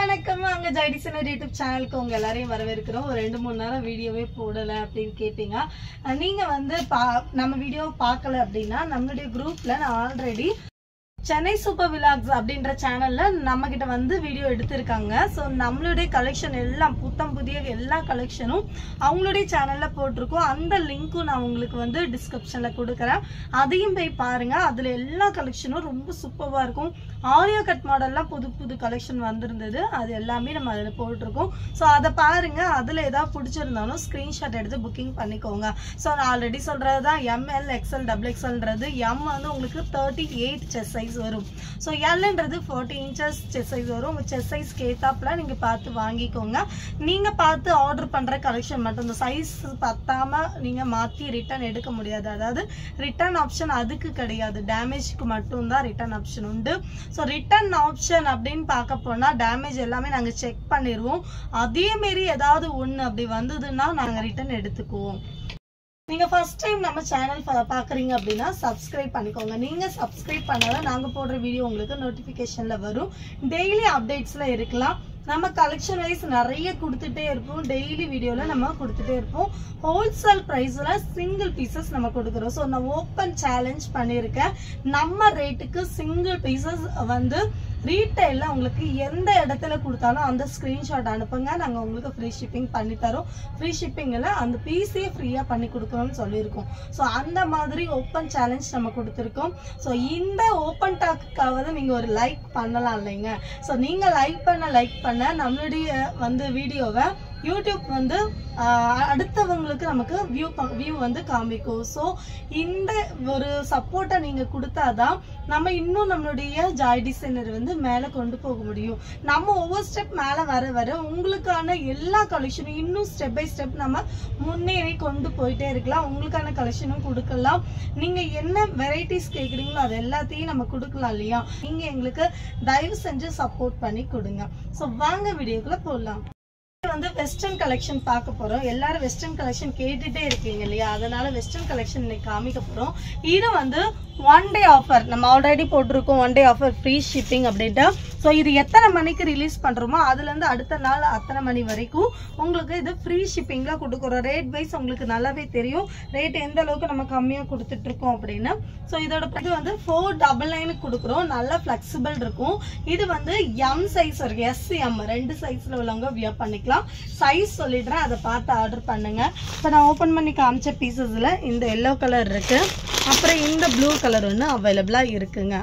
வணக்கம் அங்க ஜைடிசனர் யூடியூப் சேனலுக்கு உங்க எல்லாரையும் வரவேற்கிறோம் ஒரு ரெண்டு மூணு நேரம் வீடியோவே போடல அப்படின்னு கேட்டீங்க அஹ் நீங்க வந்து பா நம்ம வீடியோ பார்க்கல அப்படின்னா நம்மளுடைய குரூப்ல நான் ஆல்ரெடி சென்னை சூப்பர் விலாக்ஸ் அப்படின்ற சேனல்ல நம்ம கிட்ட வந்து வீடியோ எடுத்திருக்காங்க ஸோ நம்மளுடைய கலெக்ஷன் எல்லாம் புத்தம் புதிய எல்லா கலெக்ஷனும் அவங்களுடைய சேனல்ல போட்டிருக்கோம் அந்த லிங்க்கும் நான் உங்களுக்கு வந்து டிஸ்கிரிப்ஷன்ல கொடுக்குறேன் அதையும் போய் பாருங்க அதுல எல்லா கலெக்ஷனும் ரொம்ப சூப்பராக இருக்கும் ஆரியோ கட் மாடல்லாம் புது புது கலெக்ஷன் வந்திருந்தது அது எல்லாமே நம்ம அதில் போட்டிருக்கோம் ஸோ அதை பாருங்க அதில் ஏதாவது பிடிச்சிருந்தாலும் ஸ்க்ரீன்ஷாட் எடுத்து புக்கிங் பண்ணிக்கோங்க ஸோ நான் ஆல்ரெடி சொல்கிறது தான் எம்எல் எக்ஸ்எல் டபுள் எக்ஸ்எல்ன்றது எம் வந்து உங்களுக்கு தேர்ட்டி எயிட் செஸ் சைஸ் வரும் ஸோ எல்ன்றது ஃபார்ட்டி இன்ச்சஸ் செஸ் சைஸ் வரும் உங்கள் செஸ் சைஸ் கேத்தாப்பில் நீங்கள் பார்த்து வாங்கிக்கோங்க நீங்கள் பார்த்து ஆர்டர் பண்ணுற கலெக்ஷன் மட்டும் இந்த சைஸ் பத்தாமல் நீங்கள் மாற்றி ரிட்டர்ன் எடுக்க முடியாது அதாவது ரிட்டர்ன் ஆப்ஷன் அதுக்கு கிடையாது டேமேஜ்க்கு மட்டும்தான் ரிட்டர்ன் ஆப்ஷன் உண்டு ஸோ ரிட்டர்ன் ஆப்ஷன் அப்படின்னு பார்க்க போனால் டேமேஜ் எல்லாமே நாங்கள் செக் பண்ணிடுவோம் அதே மாரி ஏதாவது ஒன்று அப்படி வந்ததுன்னா நாங்கள் ரிட்டர்ன் எடுத்துக்குவோம் நீங்க ஃபர்ஸ்ட் டைம் நம்ம சேனல் பாக்குறீங்க அப்படின்னா சப்ஸ்கிரைப் பண்ணிக்கோங்க நீங்க சப்ஸ்கிரைப் பண்ணாதான் நாங்க போடுற வீடியோ உங்களுக்கு நோட்டிபிகேஷன்ல வரும் டெய்லி அப்டேட்ஸ்ல இருக்கலாம் நம்ம கலெக்ஷன் வைஸ் நிறைய கொடுத்துட்டே இருப்போம் டெய்லி வீடியோல நம்ம கொடுத்துட்டே இருப்போம் ஹோல்சேல் பிரைஸ்ல சிங்கிள் பீசஸ் நம்ம கொடுக்குறோம் ஸோ நான் ஓப்பன் சேலஞ்ச் பண்ணியிருக்கேன் நம்ம ரேட்டுக்கு சிங்கிள் பீசஸ் வந்து ரீட்டைலில் உங்களுக்கு எந்த இடத்துல கொடுத்தாலும் அந்த ஸ்க்ரீன்ஷாட் அனுப்புங்க நாங்கள் உங்களுக்கு ஃப்ரீ ஷிப்பிங் பண்ணி தரோம் ஃப்ரீ ஷிப்பிங்கில் அந்த பீஸே ஃப்ரீயாக பண்ணி கொடுக்குறோம்னு சொல்லியிருக்கோம் ஸோ அந்த மாதிரி ஓப்பன் சேலஞ்ச் நம்ம கொடுத்துருக்கோம் ஸோ இந்த ஓப்பன் டாக்குக்காவது நீங்கள் ஒரு லைக் பண்ணலாம் இல்லைங்க ஸோ நீங்கள் லைக் பண்ண லைக் பண்ண நம்மளுடைய வந்து வீடியோவை யூடியூப் வந்து ஆஹ், அடுத்தவங்களுக்கு நமக்கு வியூ வியூ வந்து காமிக்கும் ஸோ இந்த ஒரு சப்போர்ட்டை நீங்கள் கொடுத்தாதான் நம்ம இன்னும் நம்மளுடைய ஜாய் டிசைனர் வந்து மேலே கொண்டு போக முடியும் நம்ம ஒவ்வொரு ஸ்டெப் மேலே வர வர உங்களுக்கான எல்லா கலெக்ஷனும் இன்னும் ஸ்டெப் பை ஸ்டெப் நம்ம முன்னேறி கொண்டு போயிட்டே இருக்கலாம் உங்களுக்கான கலெக்ஷனும் கொடுக்கலாம் நீங்கள் என்ன வெரைட்டிஸ் கேட்குறீங்களோ அது எல்லாத்தையும் நம்ம கொடுக்கலாம் இல்லையா நீங்கள் எங்களுக்கு தயவு செஞ்சு சப்போர்ட் பண்ணி கொடுங்க ஸோ வாங்க வீடியோக்குள்ளே போடலாம் வந்து வெஸ்டர்ன் கலெக்ஷன் பார்க்க போறோம் எல்லாரும் வெஸ்டர்ன் கலெக்ஷன் கேட்டுட்டே இருக்கீங்க இல்லையா அதனால வெஸ்டர்ன் கலெக்ஷன் இன்னைக்கு காமிக்க போறோம் இது வந்து ஒன் டே ஆஃபர் நம்ம ஆல்ரெடி போட்டிருக்கோம் one day offer free shipping அப்படின்ட்டு ஸோ இது எத்தனை மணிக்கு ரிலீஸ் பண்றோமோ அதுல இருந்து அடுத்த நாள் அத்தனை மணி வரைக்கும் உங்களுக்கு இது ஃப்ரீ ஷிப்பிங்ல கொடுக்குறோம் ரேட் வைஸ் உங்களுக்கு நல்லாவே தெரியும் ரேட் எந்த அளவுக்கு நம்ம கம்மியா கொடுத்துட்டு இருக்கோம் அப்படின்னு ஸோ இதோட இது வந்து ஃபோர் டபுள் நைனுக்கு கொடுக்குறோம் நல்லா ஃபிளெக்சிபிள் இருக்கும் இது வந்து எம் சைஸ் இருக்கு எஸ் எம் ரெண்டு சைஸ்ல உள்ளவங்க வியர் பண்ணிக்கலாம் சைஸ் சொல்லிடுறேன் அதை பார்த்து ஆர்டர் பண்ணுங்க இப்போ நான் ஓப்பன் பண்ணி காமிச்ச பீசஸ்ல இந்த எல்லோ கலர் இருக்கு அப்புறம் இந்த ப்ளூ கலர் ஒன்று அவைலபிளாக இருக்குங்க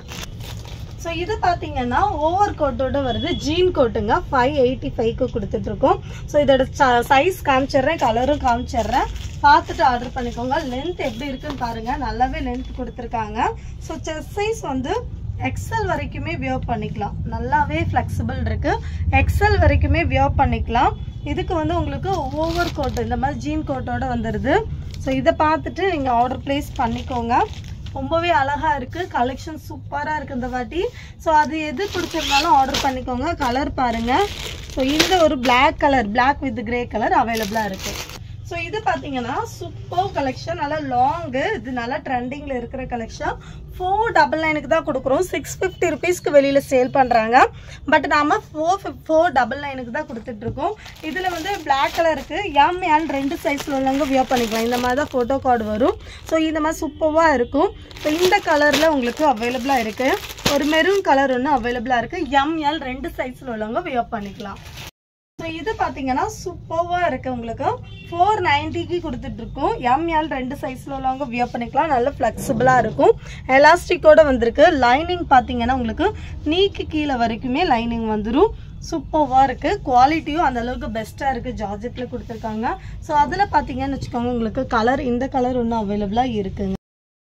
ஸோ இது பார்த்தீங்கன்னா ஓவர் கோட்டோட வருது ஜீன் கோட்டுங்க ஃபைவ் எயிட்டி ஃபைவ்க்கு கொடுத்துட்ருக்கோம் ஸோ இதோட சைஸ் காமிச்சிடுறேன் கலரும் காமிச்சிடுறேன் பார்த்துட்டு ஆர்டர் பண்ணிக்கோங்க லென்த் எப்படி இருக்குன்னு பாருங்க நல்லாவே லென்த் கொடுத்துருக்காங்க ஸோ செஸ் சைஸ் வந்து எக்ஸல் வரைக்குமே வியர் பண்ணிக்கலாம் நல்லாவே ஃப்ளெக்சிபிள் இருக்கு எக்ஸல் வரைக்குமே வியர் பண்ணிக்கலாம் இதுக்கு வந்து உங்களுக்கு ஓவர் கோட் இந்த மாதிரி ஜீன் கோட்டோட வந்துடுது ஸோ இதை பார்த்துட்டு நீங்கள் ஆர்டர் ப்ளேஸ் பண்ணிக்கோங்க ரொம்பவே அழகா இருக்கு கலெக்ஷன் சூப்பரா இருக்கு இந்த வாட்டி ஸோ அது எது பிடிச்சிருந்தாலும் ஆர்டர் பண்ணிக்கோங்க கலர் பாருங்க ஸோ இந்த ஒரு Black colour Black with grey colour அவைலபிளா இருக்கு ஸோ இது பார்த்தீங்கன்னா சூப்பர் கலெக்ஷன் நல்லா லாங்கு இது நல்லா ட்ரெண்டிங்கில் இருக்கிற கலெக்ஷன் ஃபோர் டபுள் நைனுக்கு தான் கொடுக்குறோம் சிக்ஸ் ஃபிஃப்டி ருபீஸ்க்கு வெளியில் சேல் பண்ணுறாங்க பட் நாம ஃபோர் ஃபோர் டபுள் நைனுக்கு தான் கொடுத்துட்ருக்கோம் இதில் வந்து Black கலருக்கு எம் எல் ரெண்டு சைஸில் உள்ளவங்க வியர் பண்ணிக்கலாம் இந்த மாதிரி தான் ஃபோட்டோ கார்டு வரும் ஸோ இந்த மாதிரி சூப்பராக இருக்கும் ஸோ இந்த கலரில் உங்களுக்கு அவைலபிளாக இருக்குது ஒரு மெரூன் கலர் ஒன்று அவைலபிளாக இருக்குது எம்எல் ரெண்டு சைஸில் உள்ளவங்க வியர் பண்ணிக்கலாம் ஸோ இது பார்த்தீங்கன்னா சூப்பராக இருக்கு உங்களுக்கு ஃபோர் நைன்ட்டிக்கு கொடுத்துட்டு இருக்கோம் எம்எல் ரெண்டு சைஸில் உள்ளவங்க வியர் பண்ணிக்கலாம் நல்ல ஃப்ளெக்சிபிளாக இருக்கும் எலாஸ்டிக்கோட வந்திருக்கு லைனிங் பார்த்தீங்கன்னா உங்களுக்கு நீக்கு கீழே வரைக்குமே லைனிங் வந்துடும் சூப்பராக இருக்குது குவாலிட்டியும் அந்த அளவுக்கு பெஸ்ட்டாக இருக்குது ஜார்ஜெட்டில் கொடுத்துருக்காங்க ஸோ அதில் பார்த்தீங்கன்னு வச்சுக்கோங்க உங்களுக்கு கலர் இந்த கலர் ஒன்று அவைலபிளாக இருக்குங்க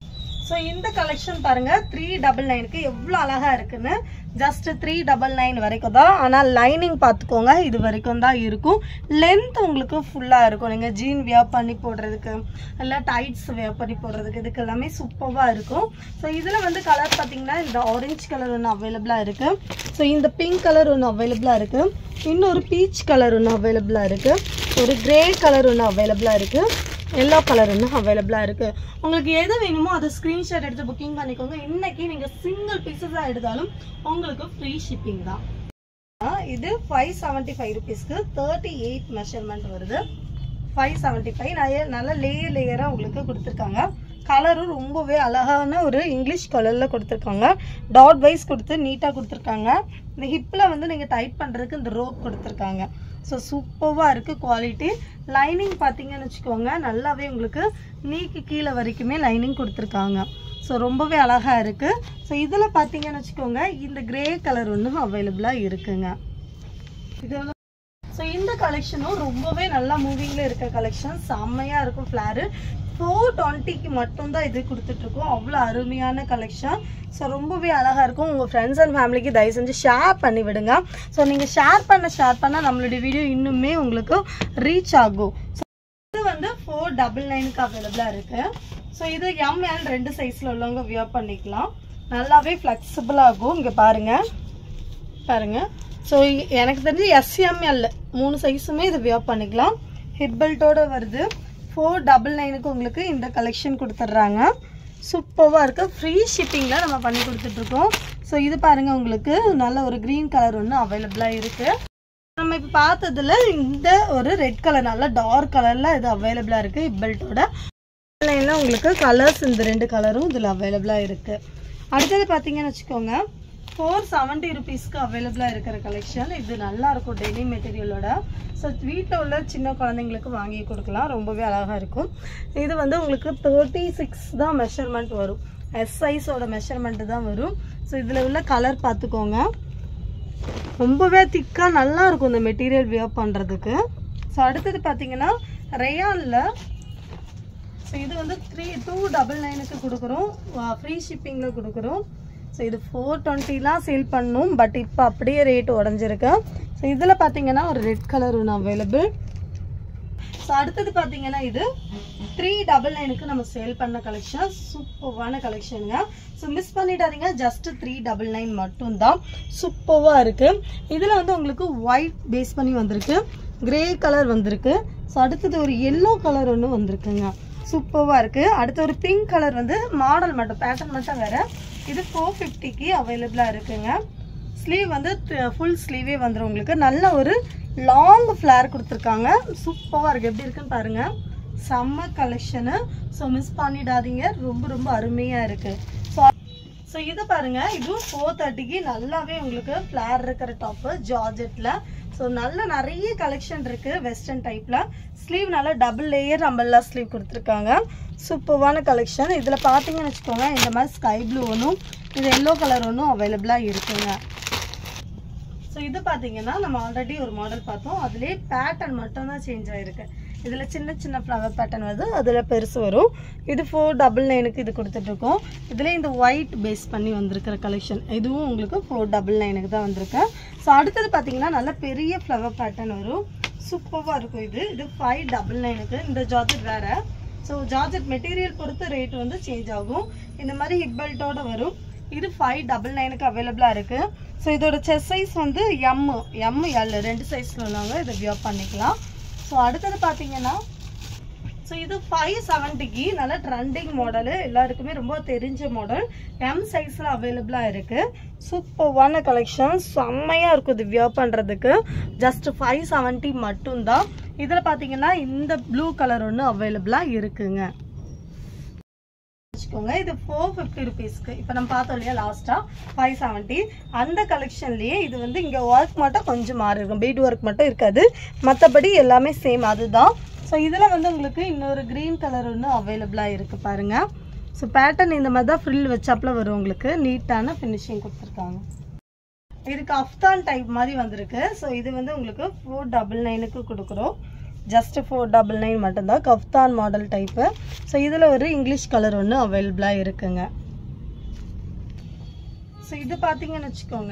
ஸோ இந்த கலெக்ஷன் பாருங்க த்ரீ டபுள் நைனுக்கு எவ்வளோ அழகா இருக்குன்னு ஜஸ்ட் த்ரீ டபுள் நைன் வரைக்கும் தான் ஆனால் லைனிங் பார்த்துக்கோங்க இது வரைக்கும் தான் இருக்கும் லென்த் உங்களுக்கு ஃபுல்லாக இருக்கும் நீங்கள் ஜீன் வியர் பண்ணி போடுறதுக்கு இல்லை டைட்ஸ் வியர் பண்ணி போடுறதுக்கு இதுக்கு எல்லாமே சூப்பராக இருக்கும் ஸோ இதில் வந்து கலர் பார்த்தீங்கன்னா இந்த ஆரஞ்சு கலர் ஒன்று அவைலபிளாக இருக்குது ஸோ இந்த பிங்க் கலர் ஒன்று அவைலபிளாக இருக்குது இன்னொரு பீச் கலர் ஒன்று அவைலபிளாக இருக்குது ஒரு கிரே கலர் ஒன்று அவைலபிளாக இருக்குது எல்லோ கலர் இன்னும் அவைலபிளாக இருக்குது உங்களுக்கு எது வேணுமோ அதை ஸ்க்ரீன்ஷாட் எடுத்து புக்கிங் பண்ணிக்கோங்க இன்னைக்கு நீங்கள் சிங்கிள் பீசஸாக எடுத்தாலும் உங்களுக்கு ஃப்ரீ ஷிப்பிங் தான் ஆ, இது ஃபைவ் செவன்ட்டி ஃபைவ் ருபீஸ்க்கு தேர்ட்டி எயிட் மெஷர்மெண்ட் வருது ஃபைவ் செவன்ட்டி ஃபைவ் நிறைய நல்ல லேயர் லேயராக உங்களுக்கு கொடுத்துருக்காங்க கலரும் ரொம்பவே அழகான ஒரு இங்கிலீஷ் கலரில் கொடுத்துருக்காங்க டாட் வைஸ் கொடுத்து நீட்டாக கொடுத்துருக்காங்க இந்த ஹிப்பில் வந்து நீங்கள் டைட் பண்ணுறதுக்கு இந்த ரோப் கொடுத்துருக்காங்க ஸோ சூப்பராக இருக்குது குவாலிட்டி லைனிங் பார்த்தீங்கன்னு வச்சுக்கோங்க நல்லாவே உங்களுக்கு நீக்கு கீழே வரைக்குமே லைனிங் கொடுத்துருக்காங்க ஸோ ரொம்பவே அழகாக இருக்குது ஸோ இதில் பார்த்தீங்கன்னு வச்சுக்கோங்க இந்த கிரே கலர் ஒன்று அவைலபிளாக இருக்குங்க இது வந்து ஸோ இந்த கலெக்ஷனும் ரொம்பவே நல்லா மூவிங்கில் இருக்க கலெக்ஷன் செம்மையாக இருக்கும் ஃப்ளாரு ஃபோர் டுவெண்ட்டிக்கு மட்டும்தான் இது கொடுத்துட்ருக்கோம் அவ்வளோ அருமையான கலெக்ஷன் ஸோ ரொம்பவே அழகாக இருக்கும் உங்கள் ஃப்ரெண்ட்ஸ் அண்ட் ஃபேமிலிக்கு தயவு செஞ்சு ஷேர் பண்ணி விடுங்க ஸோ நீங்கள் ஷேர் பண்ண ஷேர் பண்ணால் நம்மளுடைய வீடியோ இன்னுமே உங்களுக்கு ரீச் ஆகும் So, இது வந்து ஃபோர் டபுள் நைனுக்கு அவைலபிளாக இருக்குது ஸோ இது எம்எல் ரெண்டு சைஸில் உள்ளவங்க வியர் பண்ணிக்கலாம் நல்லாவே ஃப்ளெக்சிபிள் ஆகும் இங்கே பாருங்கள் பாருங்க ஸோ எனக்கு தெரிஞ்சு எஸ்எம்எல் மூணு சைஸுமே இது வியர் பண்ணிக்கலாம் ஹிப் பெல்ட்டோட வருது ஃபோர் டபுள் நைனுக்கு உங்களுக்கு இந்த கலெக்ஷன் கொடுத்துட்றாங்க சூப்பராக இருக்குது ஃப்ரீ ஷிப்பிங்கில் நம்ம பண்ணி கொடுத்துட்ருக்கோம் ஸோ இது பாருங்கள் உங்களுக்கு நல்ல ஒரு க்ரீன் கலர் ஒன்று அவைலபிளாக இருக்குது நம்ம இப்போ பார்த்ததுல இந்த ஒரு ரெட் கலர் நல்ல டார்க் கலரில் இது அவைலபிளாக இருக்குது ஹிப் பெல்ட்டோட ஆன்லைனில் உங்களுக்கு கலர்ஸ் இந்த ரெண்டு கலரும் இதில் அவைலபிளாக இருக்குது அடுத்தது பார்த்தீங்கன்னு வச்சுக்கோங்க ஃபோர் செவன்ட்டி ருபீஸ்க்கு அவைலபிளாக இருக்கிற கலெக்ஷன் இது நல்லா இருக்கும் டெய்லி மெட்டீரியலோட ஸோ வீட்டில் உள்ள சின்ன குழந்தைங்களுக்கு வாங்கி கொடுக்கலாம் ரொம்பவே அழகாக இருக்கும் இது வந்து உங்களுக்கு தேர்ட்டி சிக்ஸ் தான் மெஷர்மெண்ட் வரும் எஸ் சைஸோட மெஷர்மெண்ட்டு தான் வரும் ஸோ இதில் உள்ள கலர் பார்த்துக்கோங்க ரொம்பவே திக்காக நல்லா இருக்கும் இந்த மெட்டீரியல் வியர் பண்ணுறதுக்கு ஸோ அடுத்தது பார்த்தீங்கன்னா ரேயானில் ஸோ இது வந்து த்ரீ டூ டபுள் நைனுக்கு கொடுக்குறோம் ஃப்ரீ ஷிப்பிங்கில் கொடுக்குறோம் ஸோ இது ஃபோர் டுவெண்ட்டிலாம் சேல் பண்ணணும் பட் இப்போ அப்படியே ரேட் உடஞ்சிருக்கு ஸோ இதில் பார்த்தீங்கன்னா ஒரு ரெட் கலர் ஒன்று அவைலபிள் ஸோ அடுத்தது பார்த்தீங்கன்னா இது த்ரீ டபுள் நைனுக்கு நம்ம சேல் பண்ண கலெக்ஷன் சூப்பர்வான கலெக்ஷனுங்க ஸோ மிஸ் பண்ணிடாதீங்க ஜஸ்ட் த்ரீ டபுள் நைன் மட்டும்தான் சூப்பராக இருக்குது இதில் வந்து உங்களுக்கு ஒயிட் பேஸ் பண்ணி வந்திருக்கு கிரே கலர் வந்திருக்கு ஸோ அடுத்தது ஒரு எல்லோ கலர் ஒன்று வந்திருக்குங்க சூப்பராக இருக்குது அடுத்து ஒரு பிங்க் கலர் வந்து மாடல் மட்டும் பேட்டர்ன் மட்டும் வேறு இது ஃபோர் ஃபிஃப்டிக்கு அவைலபிளாக இருக்குங்க ஸ்லீவ் வந்து ஃபுல் ஸ்லீவே வந்துடும் உங்களுக்கு நல்ல ஒரு லாங் ஃப்ளேர் கொடுத்துருக்காங்க சூப்பராக இருக்குது எப்படி இருக்குன்னு பாருங்கள் செம்ம கலெக்ஷனு ஸோ மிஸ் பண்ணிடாதீங்க ரொம்ப ரொம்ப அருமையாக இருக்குது ஸோ ஸோ இது பாருங்க இதுவும் ஃபோர் தேர்ட்டிக்கு நல்லாவே உங்களுக்கு ஃப்ளேர் இருக்கிற டாப்பு ஜார்ஜெட்டில் ஸோ நல்ல நிறைய கலெக்ஷன் இருக்கு வெஸ்டர்ன் டைப்ல ஸ்லீவ் நல்லா டபுள் லேயர் அம்பல்லா ஸ்லீவ் கொடுத்துருக்காங்க சூப்பர்வான கலெக்ஷன் இதில் பார்த்தீங்கன்னு வச்சுக்கோங்க இந்த மாதிரி ஸ்கை ப்ளூ ஒன்றும் இது எல்லோ கலர் ஒன்றும் அவைலபிளாக இருக்குங்க ஸோ இது பார்த்தீங்கன்னா நம்ம ஆல்ரெடி ஒரு மாடல் பார்த்தோம் அதுலேயே பேட்டர்ன் மட்டும்தான் சேஞ்ச் ஆயிருக்கு இதில் சின்ன சின்ன ஃப்ளவர் பேட்டர்ன் வருது அதில் பெருசு வரும் இது ஃபோர் டபுள் நைனுக்கு இது கொடுத்துட்ருக்கோம் இதில் இந்த ஒயிட் பேஸ் பண்ணி வந்திருக்கிற கலெக்ஷன் இதுவும் உங்களுக்கு ஃபோர் டபுள் நைனுக்கு தான் வந்திருக்கு ஸோ அடுத்தது பார்த்தீங்கன்னா நல்ல பெரிய ஃப்ளவர் பேட்டர்ன் வரும் சூப்பராக இருக்கும் இது இது ஃபைவ் டபுள் நைனுக்கு இந்த ஜார்ஜெட் வேறு ஸோ ஜார்ஜெட் மெட்டீரியல் பொறுத்து ரேட் வந்து சேஞ்ச் ஆகும் இந்த மாதிரி ஹிப் பெல்ட்டோட வரும் இது ஃபைவ் டபுள் நைனுக்கு அவைலபிளாக இருக்குது ஸோ இதோட செஸ் சைஸ் வந்து எம் எம் எல் ரெண்டு சைஸில் உள்ளவங்க இதை வியர் பண்ணிக்கலாம் ஸோ அடுத்தது பார்த்தீங்கன்னா ஸோ இது ஃபைவ் செவன்ட்டிக்கு நல்ல ட்ரெண்டிங் மாடலு எல்லாருக்குமே ரொம்ப தெரிஞ்ச மாடல் எம் சைஸில் அவைலபிளாக இருக்குது சூப்பர்வான கலெக்ஷன் செம்மையாக இருக்கும் இது வியர் பண்ணுறதுக்கு ஜஸ்ட் ஃபைவ் செவன்ட்டி மட்டும்தான் இதில் பார்த்தீங்கன்னா இந்த ப்ளூ கலர் ஒன்று அவைலபிளாக இருக்குங்க வச்சுக்கோங்க இது ஃபோர் ஃபிஃப்டி ருபீஸ்க்கு இப்போ நம்ம பார்த்தோம் இல்லையா லாஸ்ட்டாக ஃபைவ் செவன்ட்டி அந்த கலெக்ஷன்லேயே இது வந்து இங்கே ஒர்க் மட்டும் கொஞ்சம் மாறி இருக்கும் பீட் ஒர்க் மட்டும் இருக்காது மற்றபடி எல்லாமே சேம் அதுதான் ஸோ இதில் வந்து உங்களுக்கு இன்னொரு க்ரீன் கலர் ஒன்று அவைலபிளாக இருக்குது பாருங்கள் ஸோ பேட்டர்ன் இந்த மாதிரி தான் ஃப்ரில் வச்சாப்புல வரும் உங்களுக்கு நீட்டான ஃபினிஷிங் கொடுத்துருக்காங்க இதுக்கு அஃப்தான் டைப் மாதிரி வந்திருக்கு ஸோ இது வந்து உங்களுக்கு ஃபோர் டபுள் நைனுக்கு கொடுக்குறோம் ஜஸ்ட் ஃபோர் டபுள் நைன் மட்டும்தான் கஃப்தான் மாடல் டைப்பு ஸோ இதில் ஒரு இங்கிலீஷ் கலர் ஒன்று அவைலபிளாக இருக்குங்க ஸோ இது பார்த்தீங்கன்னு வச்சுக்கோங்க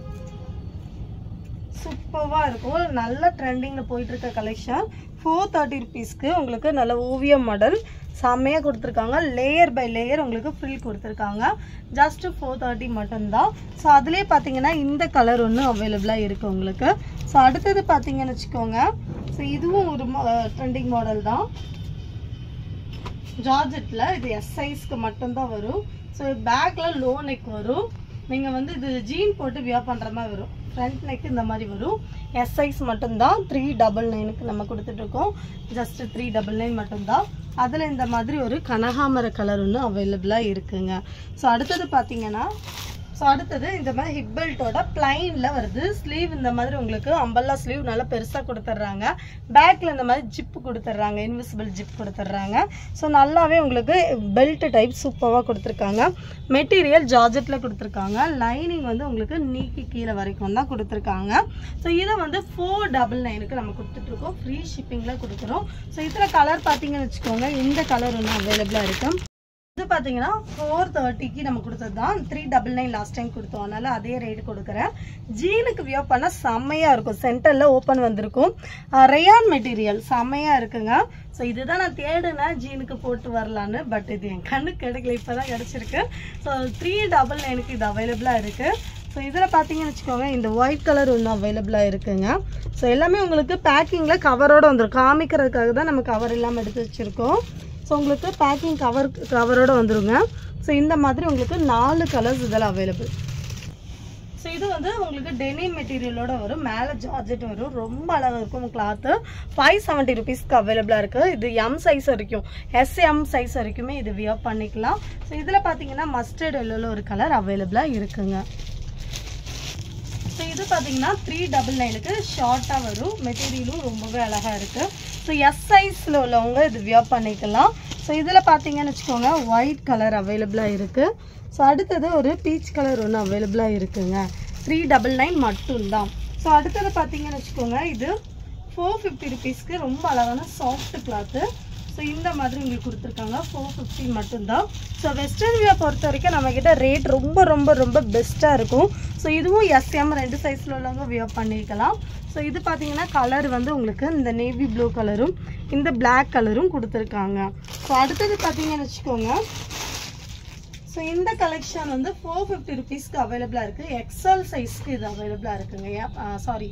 சூப்பராக இருக்கும் நல்ல ட்ரெண்டிங்கில் போயிட்டு இருக்க கலெக்ஷன் ஃபோர் தேர்ட்டி ருபீஸ்க்கு உங்களுக்கு நல்ல ஓவியம் மாடல் செம்மையாக கொடுத்துருக்காங்க லேயர் பை லேயர் உங்களுக்கு ஃப்ரில் கொடுத்துருக்காங்க ஜஸ்ட் ஃபோர் தேர்ட்டி மட்டும்தான் ஸோ அதுலேயே பார்த்தீங்கன்னா இந்த கலர் ஒன்று அவைலபிளாக இருக்குது உங்களுக்கு ஸோ அடுத்தது பார்த்தீங்கன்னு வச்சுக்கோங்க ஸோ இதுவும் ஒரு ட்ரெண்டிங் மாடல் தான் ஜார்ஜெட்டில் இது எஸ் சைஸ்க்கு மட்டும்தான் வரும் ஸோ பேக்கில் லோ நெக் வரும் நீங்கள் வந்து இது ஜீன் போட்டு வியர் பண்ணுற மாதிரி வரும் ஃப்ரண்ட் நெக் இந்த மாதிரி வரும் எஸ் சைஸ் மட்டும்தான் த்ரீ டபுள் நைனுக்கு நம்ம கொடுத்துட்ருக்கோம் ஜஸ்ட் த்ரீ டபுள் நைன் மட்டும்தான் அதில் இந்த மாதிரி ஒரு கனகாமர கலர் ஒன்று அவைலபிளாக இருக்குங்க ஸோ அடுத்தது பார்த்தீங்கன்னா ஸோ அடுத்தது இந்த மாதிரி ஹிப் பெல்ட்டோட பிளைனில் வருது ஸ்லீவ் இந்த மாதிரி உங்களுக்கு அம்பல்லா ஸ்லீவ் நல்லா பெருசாக கொடுத்துட்றாங்க பேக்கில் இந்த மாதிரி ஜிப்பு கொடுத்துட்றாங்க இன்விசிபிள் ஜிப் கொடுத்துட்றாங்க ஸோ நல்லாவே உங்களுக்கு பெல்ட் டைப் சூப்பராக கொடுத்துருக்காங்க மெட்டீரியல் ஜார்ஜெட்டில் கொடுத்துருக்காங்க லைனிங் வந்து உங்களுக்கு நீக்கி கீழே வரைக்கும் தான் கொடுத்துருக்காங்க ஸோ இதை வந்து ஃபோர் டபுள் நைனுக்கு நம்ம கொடுத்துட்ருக்கோம் ஃப்ரீ ஷிப்பிங்கில் கொடுக்குறோம் ஸோ இதில் கலர் பார்த்தீங்கன்னு வச்சுக்கோங்க இந்த கலர் ஒன்று அவைலபிளாக இருக்கும் இது பார்த்தீங்கன்னா ஃபோர் தேர்ட்டிக்கு நம்ம கொடுத்தது தான் three double nine last time கொடுத்தோம் அதனால அதே ரேட் கொடுக்குறேன் ஜீனுக்கு வியர் பண்ணால் செம்மையாக இருக்கும் சென்டரில் ஓப்பன் வந்திருக்கும் ரேயான் மெட்டீரியல் செம்மையாக இருக்குங்க ஸோ இதுதான் நான் தேடினேன் ஜீனுக்கு போட்டு வரலான்னு பட் இது என் கண்ணுக்கு கிடைக்கல இப்போ தான் கிடச்சிருக்கு ஸோ த்ரீ டபுள் நைனுக்கு இது அவைலபிளாக இருக்குது ஸோ இதில் பார்த்தீங்கன்னு வச்சுக்கோங்க இந்த ஒயிட் கலர் ஒன்று அவைலபிளாக இருக்குங்க ஸோ எல்லாமே உங்களுக்கு பேக்கிங்கில் கவரோடு வந்துடும் காமிக்கிறதுக்காக தான் நம்ம கவர் இல்லாமல் எடுத்து வச்சுருக்கோம் ஸோ உங்களுக்கு பேக்கிங் கவர் கவரோடு வந்துருங்க ஸோ இந்த மாதிரி உங்களுக்கு நாலு கலர்ஸ் இதெல்லாம் அவைலபிள் ஸோ இது வந்து உங்களுக்கு டெனிம் மெட்டீரியலோட வரும் மேலே ஜார்ஜெட் வரும் ரொம்ப அழகாக இருக்கும் கிளாத்து ஃபைவ் செவன்ட்டி ருபீஸ்க்கு அவைலபிளாக இருக்குது இது எம் சைஸ் வரைக்கும் எஸ்எம் சைஸ் வரைக்குமே இது வியர் பண்ணிக்கலாம் ஸோ இதில் பார்த்தீங்கன்னா மஸ்டர்ட் எல்லோவில் ஒரு கலர் அவைலபிளாக இருக்குங்க ஸோ இது பார்த்தீங்கன்னா த்ரீ டபுள் நைனுக்கு ஷார்ட்டாக வரும் மெட்டீரியலும் ரொம்பவே அழகாக இருக்குது ஸோ எஸ் சைஸில் உள்ளவங்க இது வியர் பண்ணிக்கலாம் ஸோ இதில் பார்த்தீங்கன்னு வச்சுக்கோங்க ஒயிட் கலர் அவைலபிளாக இருக்குது ஸோ அடுத்தது ஒரு பீச் கலர் ஒன்று அவைலபிளாக இருக்குங்க த்ரீ டபுள் நைன் மட்டும்தான் ஸோ அடுத்தது பார்த்தீங்கன்னு வச்சுக்கோங்க இது ஃபோர் ஃபிஃப்டி ருபீஸ்க்கு ரொம்ப அழகான சாஃப்ட் கிளாத்து ஸோ இந்த மாதிரி உங்களுக்கு கொடுத்துருக்காங்க ஃபோர் ஃபிஃப்டி மட்டும்தான் ஸோ வெஸ்டர்ன் வியா பொறுத்த வரைக்கும் நம்மக்கிட்ட ரேட் ரொம்ப ரொம்ப ரொம்ப பெஸ்ட்டாக இருக்கும் ஸோ இதுவும் எஸ்எம் ரெண்டு சைஸில் உள்ளவங்க வியர் பண்ணிக்கலாம் ஸோ இது பார்த்தீங்கன்னா கலர் வந்து உங்களுக்கு இந்த நேவி ப்ளூ கலரும் இந்த Black கலரும் கொடுத்துருக்காங்க ஸோ அடுத்தது பார்த்தீங்கன்னு வச்சுக்கோங்க ஸோ இந்த கலெக்ஷன் வந்து ஃபோர் ஃபிஃப்டி ருபீஸ்க்கு அவைலபிளாக இருக்குது எக்ஸல் சைஸ்க்கு இது அவைலபிளாக இருக்குங்க சாரி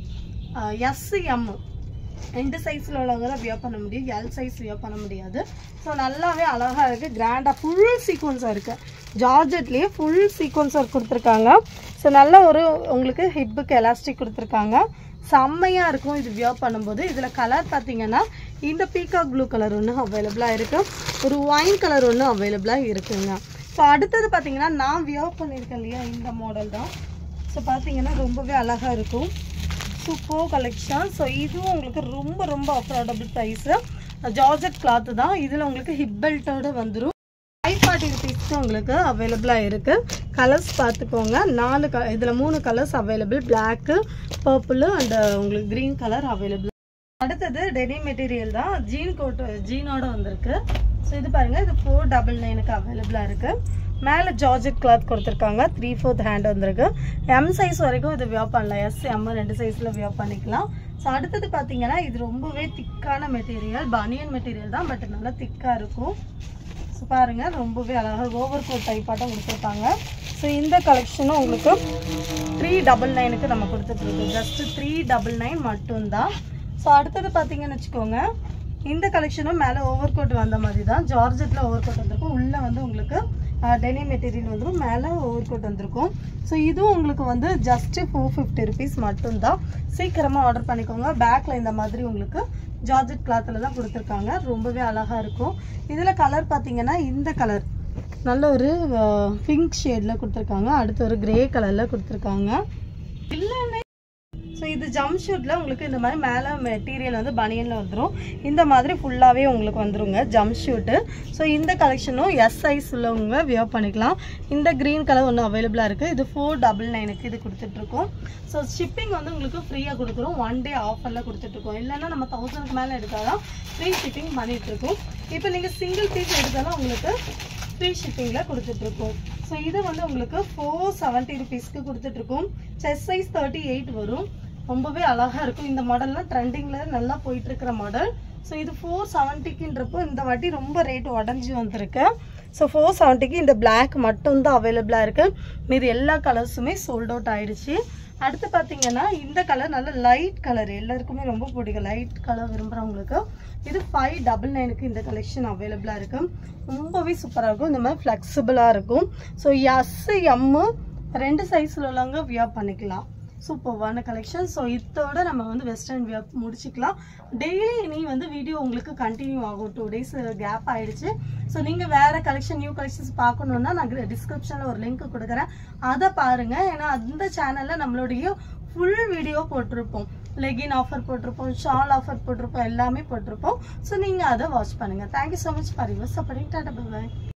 எஸ்எம் ரெண்டு சைஸில் உள்ளவங்க தான் வியர் பண்ண முடியும் எல் சைஸ் வியர் பண்ண முடியாது ஸோ நல்லாவே அழகாக இருக்குது கிராண்டாக ஃபுல் சீக்வன்ஸாக இருக்குது ஜார்ஜெட்லேயே ஃபுல் சீக்வன்ஸ் ஒர்க் கொடுத்துருக்காங்க ஸோ நல்ல ஒரு உங்களுக்கு ஹிப்புக்கு எலாஸ்டிக் கொடுத்துருக்காங்க செம்மையாக இருக்கும் இது வியர் பண்ணும்போது இதில் கலர் பார்த்தீங்கன்னா இந்த பீகாக் ப்ளூ கலர் ஒன்று அவைலபிளாக இருக்குது ஒரு ஒயின் கலர் ஒன்று அவைலபிளாக இருக்குங்க ஸோ அடுத்தது பார்த்தீங்கன்னா நான் வியர் பண்ணியிருக்கேன் இல்லையா இந்த மாடல் தான் ஸோ பார்த்தீங்கன்னா ரொம்பவே அழகாக இருக்கும் சூப்பர் கலெக்ஷன் ஸோ இதுவும் உங்களுக்கு ரொம்ப ரொம்ப அஃபோர்டபுள் ப்ரைஸு ஜார்ஜெட் கிளாத்து தான் இதில் உங்களுக்கு ஹிப் பெல்ட்டோட வந்துடும் ஃபைவ் ஃபார்ட்டி ருபீஸ்க்கு உங்களுக்கு அவைலபிளாக இருக்குது கலர்ஸ் பார்த்துக்கோங்க நாலு க இதில் மூணு colours available black purple and உங்களுக்கு க்ரீன் கலர் அவைலபிள் அடுத்தது டெனிம் மெட்டீரியல் தான் ஜீன் கோட் ஜீனோட வந்திருக்கு ஸோ இது பாருங்க இது ஃபோர் டபுள் நைனுக்கு அவைலபிளாக இருக்கு மேலே ஜார்ஜெட் கிளாத் கொடுத்துருக்காங்க த்ரீ ஃபோர்த் ஹேண்ட் வந்திருக்கு எம் சைஸ் வரைக்கும் இது வியர் பண்ணலாம் எஸ் எம் ரெண்டு சைஸில் வியர் பண்ணிக்கலாம் ஸோ அடுத்தது பார்த்தீங்கன்னா இது ரொம்பவே திக்கான மெட்டீரியல் பனியன் மெட்டீரியல் தான் பட் நல்லா திக்காக இருக்கும் ஸோ பாருங்க ரொம்பவே அழகாக ஓவர் கோட் டைப்பாட்டம் கொடுத்துருப்பாங்க ஸோ இந்த கலெக்ஷனும் உங்களுக்கு த்ரீ டபுள் நைனுக்கு நம்ம கொடுத்துட்ருக்கோம் ஜஸ்ட் த்ரீ டபுள் நைன் மட்டும்தான் ஸோ அடுத்தது பார்த்தீங்கன்னு வச்சுக்கோங்க இந்த கலெக்ஷனும் மேலே ஓவர் கோட் வந்த மாதிரி தான் ஜார்ஜெட்டில் ஓவர் கோட் வந்திருக்கும் உள்ளே வந்து உங்களுக்கு டெனிம் மெட்டீரியல் வந்துடும் மேலே ஓவர் கோட் வந்திருக்கும் ஸோ இதுவும் உங்களுக்கு வந்து ஜஸ்ட்டு ஃபோர் ஃபிஃப்டி ருபீஸ் மட்டும்தான் சீக்கிரமாக ஆர்டர் பண்ணிக்கோங்க பேக்கில் இந்த மாதிரி உங்களுக்கு ஜார்ஜெட் கிளாத்தில் தான் கொடுத்துருக்காங்க ரொம்பவே அழகாக இருக்கும் இதில் கலர் பார்த்தீங்கன்னா இந்த கலர் நல்ல ஒரு பிங்க் ஷேடில் கொடுத்துருக்காங்க அடுத்து ஒரு கிரே கலரில் கொடுத்துருக்காங்க இல்லைன்னு ஸோ இது ஜம்ப் ஷூட்டில் உங்களுக்கு இந்த மாதிரி மேலே மெட்டீரியல் வந்து பனியனில் வந்துடும் இந்த மாதிரி ஃபுல்லாகவே உங்களுக்கு வந்துருங்க ஜம்ப் ஷூட்டு ஸோ இந்த கலெக்ஷனும் எஸ் சைஸ் உள்ளவங்க வியர் பண்ணிக்கலாம் இந்த க்ரீன் கலர் ஒன்று அவைலபிளாக இருக்குது இது ஃபோர் டபுள் நைனுக்கு இது கொடுத்துட்ருக்கோம் ஸோ ஷிப்பிங் வந்து உங்களுக்கு ஃப்ரீயாக கொடுக்குறோம் ஒன் டே ஆஃபரில் கொடுத்துட்ருக்கோம் இல்லைன்னா நம்ம தௌசண்ட்க்கு மேலே எடுத்தால் தான் ஃப்ரீ ஷிப்பிங் பண்ணிகிட்ருக்கோம் இப்போ நீங்கள் சிங்கிள் பீஸ் எடுத்தாலும் உங்களுக்கு ஃப்ரீ ஷிப்பிங்கில் கொடுத்துட்ருக்கோம் ஸோ இது வந்து உங்களுக்கு ஃபோர் செவன்ட்டி ருபீஸ்க்கு கொடுத்துட்ருக்கோம் செஸ் சைஸ் தேர்ட்டி எயிட் வரும் ரொம்பவே அழகாக இருக்கும் இந்த மாடல்லாம் ட்ரெண்டிங்கில் நல்லா போயிட்டு இருக்கிற மாடல் ஸோ இது ஃபோர் செவன்ட்டிக்குன்றப்போ இந்த வாட்டி ரொம்ப ரேட் உடஞ்சி வந்திருக்கு ஸோ ஃபோர் செவன்ட்டிக்கு இந்த பிளாக் மட்டும்தான் அவைலபிளாக இருக்குது மீது எல்லா கலர்ஸுமே சோல்ட் அவுட் ஆயிடுச்சு அடுத்து பார்த்தீங்கன்னா இந்த கலர் நல்ல லைட் கலர் எல்லாருக்குமே ரொம்ப பிடிக்கும் லைட் கலர் விரும்புகிறவங்களுக்கு இது ஃபைவ் டபுள் நைனுக்கு இந்த கலெக்ஷன் அவைலபிளாக இருக்கும் ரொம்பவே சூப்பராக இருக்கும் இந்த மாதிரி ஃப்ளெக்சிபிளாக இருக்கும் ஸோ எஸ் எம்மு ரெண்டு சைஸில் உள்ளவங்க வியர் பண்ணிக்கலாம் சூப்பர்வான கலெக்ஷன் ஸோ இதோட நம்ம வந்து வெஸ்டர்ன் வியர் முடிச்சுக்கலாம் டெய்லி இனி வந்து வீடியோ உங்களுக்கு கண்டினியூ ஆகும் டூ டேஸ் கேப் ஆயிடுச்சு ஸோ நீங்கள் வேற கலெக்ஷன் நியூ கலெக்ஷன்ஸ் பார்க்கணுன்னா நான் டிஸ்கிரிப்ஷனில் ஒரு லிங்க் கொடுக்குறேன் அதை பாருங்க ஏன்னா அந்த சேனலில் நம்மளுடைய ஃபுல் வீடியோ போட்டிருப்போம் லெகின் ஆஃபர் போட்டிருப்போம் ஷால் ஆஃபர் போட்டிருப்போம் எல்லாமே போட்டிருப்போம் ஸோ நீங்கள் அதை வாட்ச் பண்ணுங்கள் thank you so much for your supporting tata bye